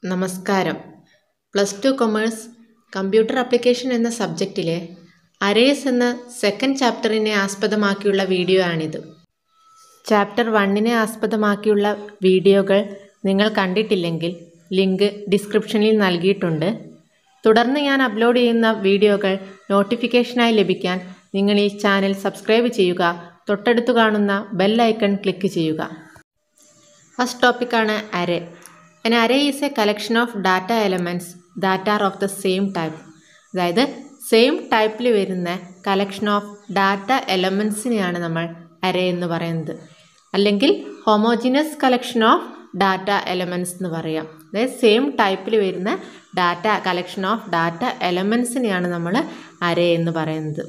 നമസ്കാരം plus two commerce computer application എന്ന സബ്ജക്റ്റിലെ അരേസ് എന്ന സെക്കൻഡ് ചാപ്റ്ററിനെ ആസ്പദമാക്കിയുള്ള വീഡിയോ ആണിത് ചാപ്റ്റർ വണ്ണിനെ ആസ്പദമാക്കിയുള്ള വീഡിയോകൾ നിങ്ങൾ കണ്ടിട്ടില്ലെങ്കിൽ ലിങ്ക് ഡിസ്ക്രിപ്ഷനിൽ നൽകിയിട്ടുണ്ട് തുടർന്ന് ഞാൻ അപ്ലോഡ് ചെയ്യുന്ന വീഡിയോകൾ നോട്ടിഫിക്കേഷനായി ലഭിക്കാൻ നിങ്ങൾ ഈ ചാനൽ സബ്സ്ക്രൈബ് ചെയ്യുക തൊട്ടടുത്ത് കാണുന്ന ബെൽ ഐക്കൺ ക്ലിക്ക് ചെയ്യുക ഫസ്റ്റ് ടോപ്പിക്കാണ് array an array is a collection of data elements that are of the same type അതായത് സെയിം ടൈപ്പിൽ വരുന്ന കളക്ഷൻ ഓഫ് ഡാറ്റ എലമെൻറ്റ്സിനെയാണ് നമ്മൾ അരേ എന്ന് പറയുന്നത് അല്ലെങ്കിൽ homogeneous collection of data elements എന്ന് പറയാം അതായത് സെയിം ടൈപ്പിൽ വരുന്ന ഡാറ്റ കളക്ഷൻ ഓഫ് ഡാറ്റ എലമെൻറ്റ്സിനെയാണ് നമ്മൾ അരേ എന്ന് പറയുന്നത്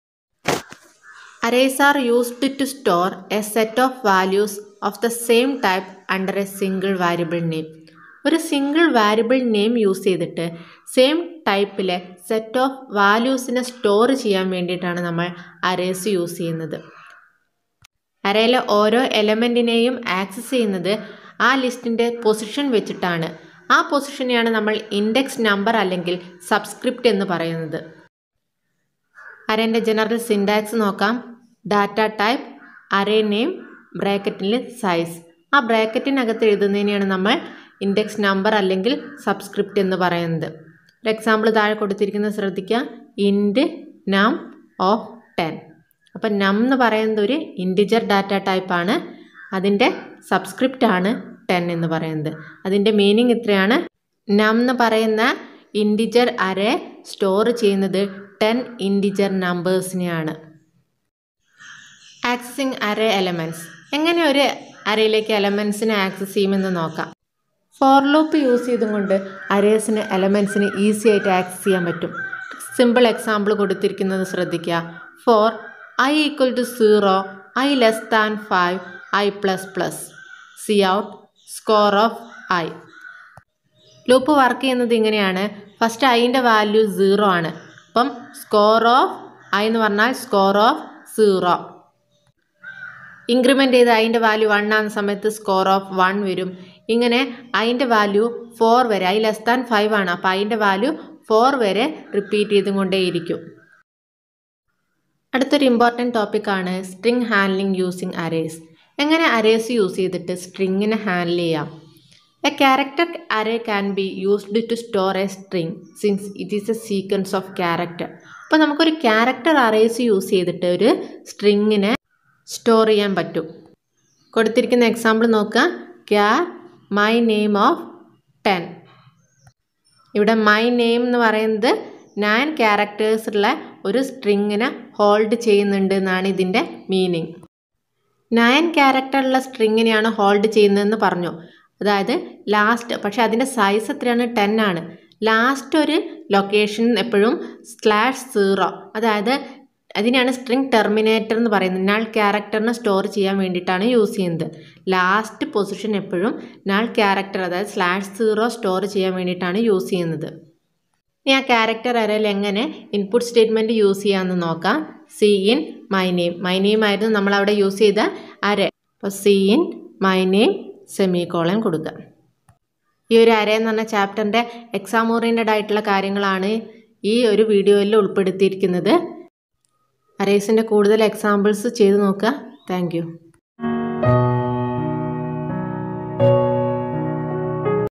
Arrays are used to store a set of values of the same type under a single variable name. ഒരു സിംഗിൾ വാരിയബിൾ നെയിം യൂസ് ചെയ്തിട്ട് സെയിം ടൈപ്പിലെ സെറ്റ് ഓഫ് വാല്യൂസിനെ സ്റ്റോർ ചെയ്യാൻ വേണ്ടിയിട്ടാണ് നമ്മൾ അരേസ് യൂസ് ചെയ്യുന്നത് അരയിലെ ഓരോ എലമെൻറ്റിനെയും ആക്സസ് ചെയ്യുന്നത് ആ ലിസ്റ്റിൻ്റെ പൊസിഷൻ വെച്ചിട്ടാണ് ആ പൊസിഷനെയാണ് നമ്മൾ ഇൻഡെക്സ് നമ്പർ അല്ലെങ്കിൽ സബ്സ്ക്രിപ്റ്റ് എന്ന് പറയുന്നത് അരേൻ്റെ ജനറൽ സിൻഡാക്സ് നോക്കാം ഡാറ്റ ടൈപ്പ് അരേ നെയിം ബ്രാക്കറ്റിൽ സൈസ് ആ ബ്രാക്കറ്റിനകത്ത് എഴുതുന്നതിനെയാണ് നമ്മൾ ഇൻഡെക്സ് നമ്പർ അല്ലെങ്കിൽ സബ്സ്ക്രിപ്റ്റ് എന്ന് പറയുന്നത് ഒരു എക്സാമ്പിൾ താഴെ കൊടുത്തിരിക്കുന്നത് ശ്രദ്ധിക്കുക ഇൻഡ് നം ഓഫ് ടെൻ അപ്പം നം എന്ന് പറയുന്നത് ഒരു ഇൻഡിജർ ഡാറ്റ ടൈപ്പാണ് അതിൻ്റെ സബ്സ്ക്രിപ്റ്റ് ആണ് ടെൻ എന്ന് പറയുന്നത് അതിൻ്റെ മീനിങ് ഇത്രയാണ് നം എന്ന് പറയുന്ന ഇൻഡിജർ അരേ സ്റ്റോർ ചെയ്യുന്നത് ടെൻ ഇൻഡിജർ നമ്പേഴ്സിനെയാണ് ആക്സസിങ് അറേ എലമെൻറ്റ്സ് എങ്ങനെ ഒരു അറയിലേക്ക് എലമെൻറ്റ്സിനെ ആക്സസ് ചെയ്യുമെന്ന് നോക്കാം ഫോർ ലൂപ്പ് യൂസ് ചെയ്തുകൊണ്ട് അരേസിന് എലമെൻറ്റ്സിന് ഈസി ആയിട്ട് ആക്സസ് ചെയ്യാൻ പറ്റും സിമ്പിൾ എക്സാമ്പിൾ കൊടുത്തിരിക്കുന്നത് ശ്രദ്ധിക്കുക for i equal to zero i less than five i plus plus C out score of i loop work ചെയ്യുന്നത് ഇങ്ങനെയാണ് ഫസ്റ്റ് ഐൻ്റെ വാല്യൂ സീറോ ആണ് അപ്പം സ്കോർ ഓഫ് ഐ എന്ന് പറഞ്ഞാൽ സ്കോർ ഓഫ് സീറോ ഇൻക്രിമെൻ്റ് ചെയ്ത് അതിൻ്റെ വാല്യൂ വൺ ആകുന്ന സമയത്ത് സ്കോർ ഓഫ് വൺ വരും ഇങ്ങനെ അതിൻ്റെ വാല്യൂ ഫോർ വരെ ഐ ലെസ് ദാൻ ഫൈവ് ആണ് അപ്പോൾ അതിൻ്റെ വാല്യൂ ഫോർ വരെ റിപ്പീറ്റ് ചെയ്തും കൊണ്ടേയിരിക്കും അടുത്തൊരു ഇമ്പോർട്ടൻറ്റ് ടോപ്പിക്കാണ് സ്ട്രിങ് ഹാൻഡ്ലിംഗ് യൂസിങ് അരേസ് എങ്ങനെ അരേസ് യൂസ് ചെയ്തിട്ട് സ്ട്രിങ്ങിനെ ഹാൻഡിൽ ചെയ്യാം a character array can be used to store a string since it is a sequence of character അപ്പോൾ നമുക്കൊരു ക്യാരക്ടർ അറേസ് യൂസ് ചെയ്തിട്ട് ഒരു സ്ട്രിങ്ങിനെ സ്റ്റോർ ചെയ്യാൻ പറ്റും കൊടുത്തിരിക്കുന്ന എക്സാമ്പിൾ നോക്കുക ക്യാ മൈ നെയിം ഓഫ് ടെൻ ഇവിടെ മൈ നെയിം എന്ന് പറയുന്നത് നയൻ ക്യാരക്ടേഴ്സുള്ള ഒരു സ്ട്രിങ്ങിനെ ഹോൾഡ് ചെയ്യുന്നുണ്ട് എന്നാണ് ഇതിൻ്റെ മീനിങ് നയൻ ക്യാരക്ടറുള്ള സ്ട്രിങ്ങിനെയാണ് ഹോൾഡ് ചെയ്യുന്നതെന്ന് പറഞ്ഞു അതായത് ലാസ്റ്റ് പക്ഷേ അതിൻ്റെ സൈസ് എത്രയാണ് ടെൻ ആണ് ലാസ്റ്റ് ഒരു ലൊക്കേഷൻ എപ്പോഴും സ്ലാഷ് സീറോ അതായത് അതിനാണ് സ്ട്രിങ് ടെർമിനേറ്റർ എന്ന് പറയുന്നത് നാൾ ക്യാരക്ടറിനെ സ്റ്റോർ ചെയ്യാൻ വേണ്ടിയിട്ടാണ് യൂസ് ചെയ്യുന്നത് ലാസ്റ്റ് പൊസിഷൻ എപ്പോഴും നാൾ ക്യാരക്ടർ അതായത് സ്ലാഷ് സീറോ സ്റ്റോർ ചെയ്യാൻ വേണ്ടിയിട്ടാണ് യൂസ് ചെയ്യുന്നത് ഇനി ആ ക്യാരക്ടർ അരയിൽ എങ്ങനെ ഇൻപുട്ട് സ്റ്റേറ്റ്മെൻറ്റ് യൂസ് ചെയ്യാമെന്ന് നോക്കാം C in my name my name ആയിരുന്നു നമ്മൾ അവിടെ യൂസ് ചെയ്ത അര അപ്പോൾ C in my name semicolon കൊടുക്കുക ഈ ഒരു അര എന്ന് പറഞ്ഞ ചാപ്റ്ററിൻ്റെ എക്സാം ഓറിയൻറ്റഡ് ആയിട്ടുള്ള കാര്യങ്ങളാണ് ഈ ഒരു വീഡിയോയിൽ ഉൾപ്പെടുത്തിയിരിക്കുന്നത് അരേസിൻ്റെ കൂടുതൽ എക്സാമ്പിൾസ് ചെയ്ത് നോക്കുക താങ്ക്